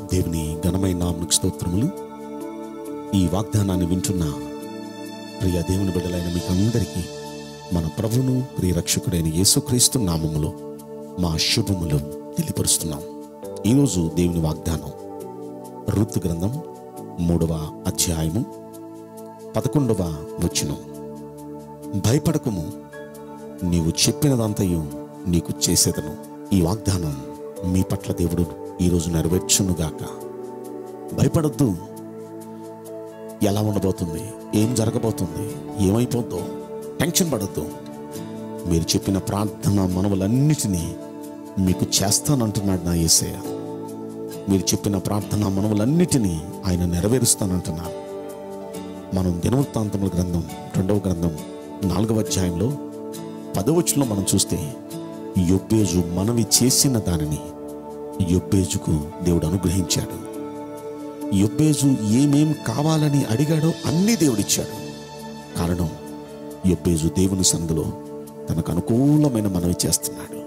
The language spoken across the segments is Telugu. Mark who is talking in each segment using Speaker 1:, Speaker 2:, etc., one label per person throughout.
Speaker 1: దేవుని ఘనమైన నామకు స్తోత్రములు ఈ వాగ్దానాన్ని వింటున్న ప్రియ దేవుని బిడ్డలైన మీకు అందరికీ మన ప్రభువును ప్రియ రక్షకుడైన యేసుక్రీస్తు నామములో మా శుభములు తెలియపరుస్తున్నాం ఈరోజు దేవుని వాగ్దానం రుతు గ్రంథం మూడవ అధ్యాయము పదకొండవ వచనం భయపడకుము నీవు చెప్పినదంతయు నీకు చేసేదను ఈ వాగ్దానం మీ పట్ల దేవుడు ఈరోజు నెరవేర్చునుగాక భయపడద్దు ఎలా ఉండబోతుంది ఏం జరగబోతుంది ఏమైపోద్దో టెన్షన్ పడద్దు మీరు చెప్పిన ప్రార్థన మనవులన్నిటినీ మీకు చేస్తానంటున్నాడు నా యేసయ్య మీరు చెప్పిన ప్రార్థన మనవులన్నిటినీ ఆయన నెరవేరుస్తానంటున్నారు మనం దినవృత్తాంతముల గ్రంథం రెండవ గ్రంథం నాలుగవ అధ్యాయంలో పదవచనంలో మనం చూస్తే యొబ్బేజు మనవి చేసిన దానిని యొబ్బేజుకు దేవుడు అనుగ్రహించాడు యొబ్బేజు ఏమేం కావాలని అడిగాడో అన్నీ దేవుడిచ్చాడు కారణం యొబ్బేజు దేవుని సందులో తనకు అనుకూలమైన మనవి చేస్తున్నాడు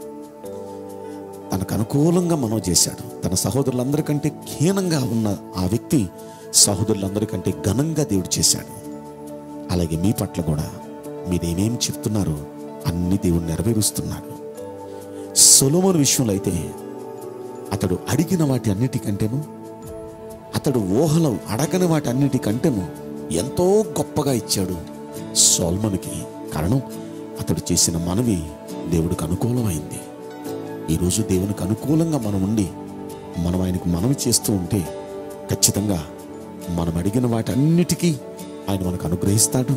Speaker 1: తనకు అనుకూలంగా మనవి చేశాడు తన సహోదరులందరికంటే హీనంగా ఉన్న ఆ వ్యక్తి సహోదరులందరికంటే ఘనంగా దేవుడు చేశాడు అలాగే మీ పట్ల కూడా మీరేమేం చెప్తున్నారో అన్ని దేవుడు నెరవేరుస్తున్నాడు సొలోమోను విషయంలో అయితే అతడు అడిగిన వాటి అన్నిటికంటేను అతడు ఊహలో అడగని వాటి అన్నిటికంటేను ఎంతో గొప్పగా ఇచ్చాడు సోల్మన్కి కారణం అతడు చేసిన మనవి దేవుడికి అనుకూలమైంది ఈరోజు దేవునికి అనుకూలంగా మనం ఉండి మనం ఆయనకు మనవి చేస్తూ ఉంటే ఖచ్చితంగా మనం అడిగిన వాటన్నిటికీ ఆయన మనకు అనుగ్రహిస్తాడు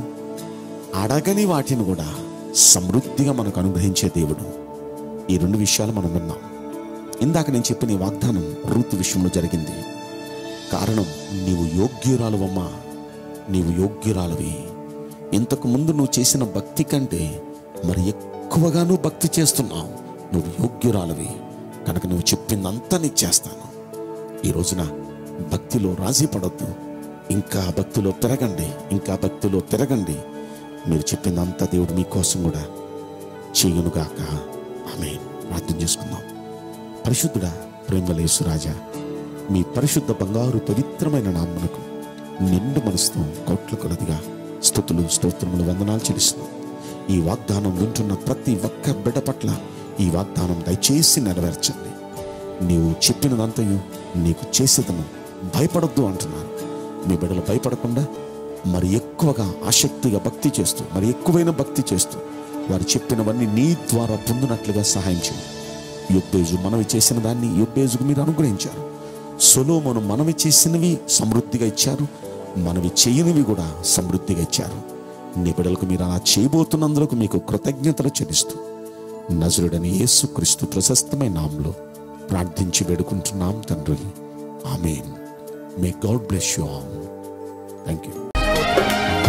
Speaker 1: అడగని వాటిని కూడా సమృద్ధిగా మనకు అనుగ్రహించే దేవుడు ఈ రెండు విషయాలు మనం విన్నాం ఇందాక నేను చెప్పిన ఈ వాగ్దానం రూతు విషయంలో జరిగింది కారణం నీవు యోగ్యురాలువమ్మా నీవు యోగ్యురాలవి ఇంతకు ముందు నువ్వు చేసిన భక్తి కంటే మరి ఎక్కువగా నువ్వు భక్తి చేస్తున్నావు నువ్వు యోగ్యురాలవి కనుక నువ్వు చెప్పిందంతా నీకు చేస్తాను ఈ రోజున భక్తిలో రాజీ పడొద్దు ఇంకా భక్తిలో పెరగండి ఇంకా భక్తిలో పెరగండి మీరు చెప్పిందంతా దేవుడు మీకోసం కూడా చేయునుగాక ఆమె ప్రార్థన చేసుకుందాం పరిశుద్ధుడా ప్రేమలేసు రాజా మీ పరిశుద్ధ బంగారు పవిత్రమైన నామ్మనకు నిండు మనసుతో కోట్ల కొలదిగా స్థుతులు స్తోత్రములు వందనాలు చెల్లిస్తున్నాం ఈ వాగ్దానం వింటున్న ప్రతి ఒక్క బిడ్డ పట్ల ఈ వాగ్దానం దయచేసి నెరవేర్చండి నీవు చెప్పినదంతయు నీకు చేసేదను భయపడొద్దు అంటున్నారు మీ బిడ్డలు భయపడకుండా మరి ఎక్కువగా ఆసక్తిగా భక్తి చేస్తూ మరి ఎక్కువైన భక్తి చేస్తూ వారు చెప్పినవన్నీ నీ ద్వారా పొందినట్లుగా సహాయం చేయండి యుబ్బేజు మనవి చేసిన దాన్ని యుబ్బేజుకు మీరు అనుగ్రహించారు సొలోమోను మనవి చేసినవి సమృద్ధిగా ఇచ్చారు మనవి చేయనివి కూడా సమృద్ధిగా ఇచ్చారు నీ బిడ్డలకు మీరు అలా చేయబోతున్నందుకు మీకు కృతజ్ఞతలు చెల్లిస్తూ నజరుడని యేసుక్రీస్తు ప్రశస్తమైన నామంలో ప్రార్థించి వేడుకుంటున్నాం తండ్రి amen may God bless you all thank you